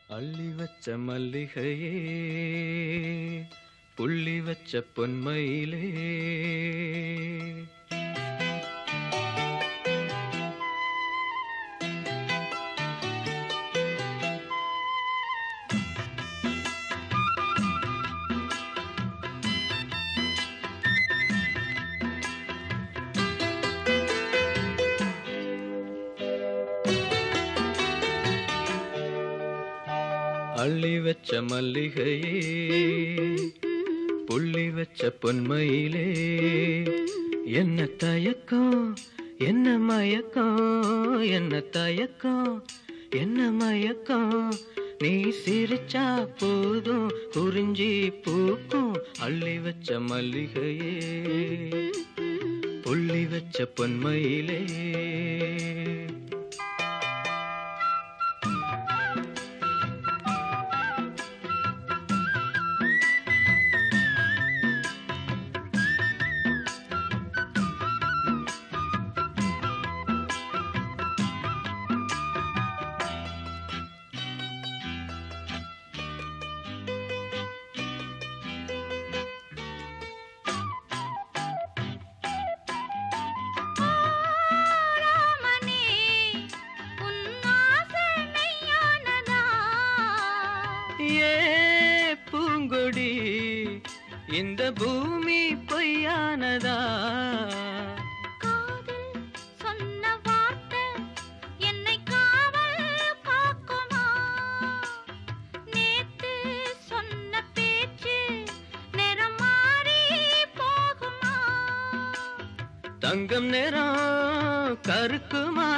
அள்ளி வச்ச மல்லிகையே புள்ளி வச்ச பொன்மையிலே அள்ளி வச்ச மல்லிகையே புள்ளி வச்ச பொன்மையிலே என்ன தயக்கம் என்ன மயக்கம் என்ன தயக்கம் என்ன மயக்கம் நீ சிரிச்சா போதும் குறிஞ்சி பூக்கும் அள்ளி வச்ச மல்லிகையே புள்ளி வச்ச பொன்மையிலே ராமனே உன் ஆசை மெய்யானதா ஏ பூங்கொடி இந்த பூமி பொய்யானதா காதில் சொன்ன வார்த்தை என்னை காவல் காக்குமா நேத்து சொன்ன பேச்சு நிறம் மாறி போகுமா தங்கம் நிறம் கருக்குமா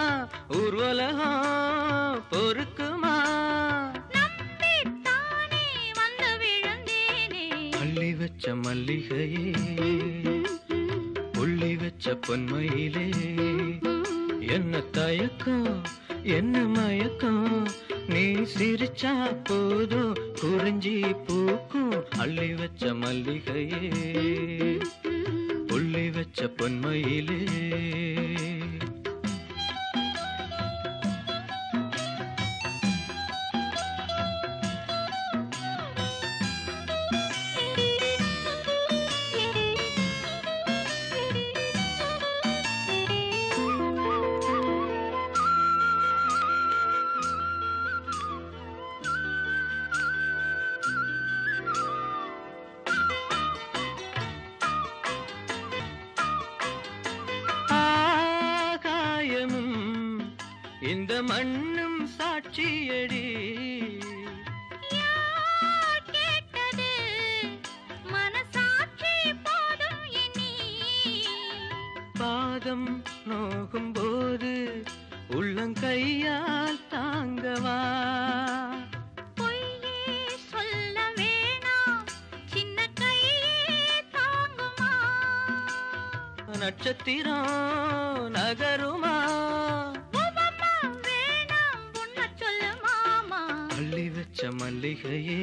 ஊர்வலகம் பொறுக்குமா நம்பித்தானே வந்து விழுந்தேனே அள்ளி வச்ச மல்லிகையே புள்ளி வச்ச பொன்மையிலே என்ன தயக்கம் என்ன மயக்கம் நீ சிரிச்சா போதும் குறிஞ்சி பூக்கும் அள்ளி வச்ச மல்லிகையே புள்ளி வச்ச பொன்மையிலே ஆகாயமும் இந்த மண்ணும் சாட்சியடி யார் கேட்டது மனசாட்சி போதும் இனி பாதம் நோகும் போது உள்ளங்கையால் தாங்கவா பொய்யே சொல்ல வேணாம் சின்ன கையே தாங்குமா நட்சத்திரம் நகருமா உவமா வேணாம் உன்னை சொல்லு மாமா அள்ளி வச்ச மல்லிகையே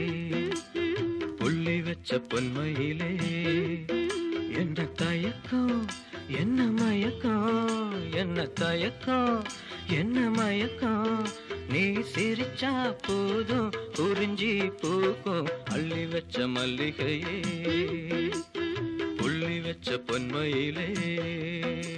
புள்ளி வச்ச பொன்மையிலே என்ன தயக்கம் என்ன மயக்கம் என்ன தயக்கம் என்ன மயக்கம் நீ சிரிச்சா போதும் குறிஞ்சி பூக்கும் அள்ளி வச்ச மல்லிகையே புள்ளி வச்ச பொன்மையிலே